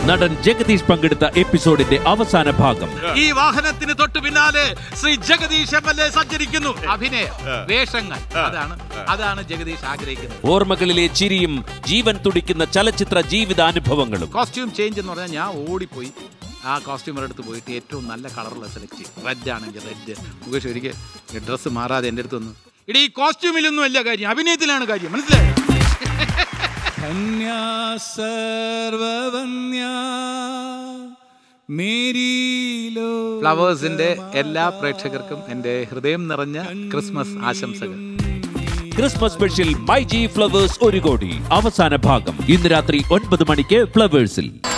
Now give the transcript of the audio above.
നടൻ ജഗദീഷ് പങ്കെടുത്ത എപ്പിസോഡിന്റെ അവസാന ഭാഗം ഈ വാഹനത്തിന് തൊട്ടു പിന്നാലെ Shri Jagadeesh M L A സഞ്ചരിക്കുന്നു അഭിനയ വേഷങ്ങൾ അതാണ് അതാണ് ജഗദീഷ് ആഗ്രഹിക്കുന്നത് ഓർമ്മകളിലെ ചിരിയും ജീവൻ തുടിക്കുന്ന ചലച്ചിത്ര ജീവിതാനുഭവങ്ങളും കോസ്റ്റ്യൂം ചേഞ്ച് എന്ന് പറഞ്ഞാൽ ഞാൻ ഓടിപ്പോയി ആ കോസ്റ്റ്യൂമർ അടുത്ത് പോയിട്ട് ഏറ്റവും നല്ല കളറുള്ള സെലക്ട് ചെയ്യും റെഡ് ആണെങ്കിൽ റെഡ് മുകേഷ് ഒരിക്കൽ ഡ്രസ്സ് മാറാതെ എൻ്റെ അടുത്ത് വന്നു ഇടി ഈ കോസ്റ്റ്യൂമിലൊന്നും അല്ല കാര്യം അഭിനയത്തിലാണ് കാര്യം മനസ്സിലായോ കന്യാ സർവവന്യാ മേരീലോ ഫ്ലവേഴ്സിന്റെ എല്ലാ പ്രേക്ഷകർക്കും എൻ്റെ ഹൃദയം നിറഞ്ഞ ക്രിസ്മസ് ആശംസകൾ Christmas special my G Flowers Oru Kodi അവസാന ഭാഗം ഇന്ന് രാത്രി ഒൻപത് മണിക്ക് ഫ്ലവേഴ്സിൽ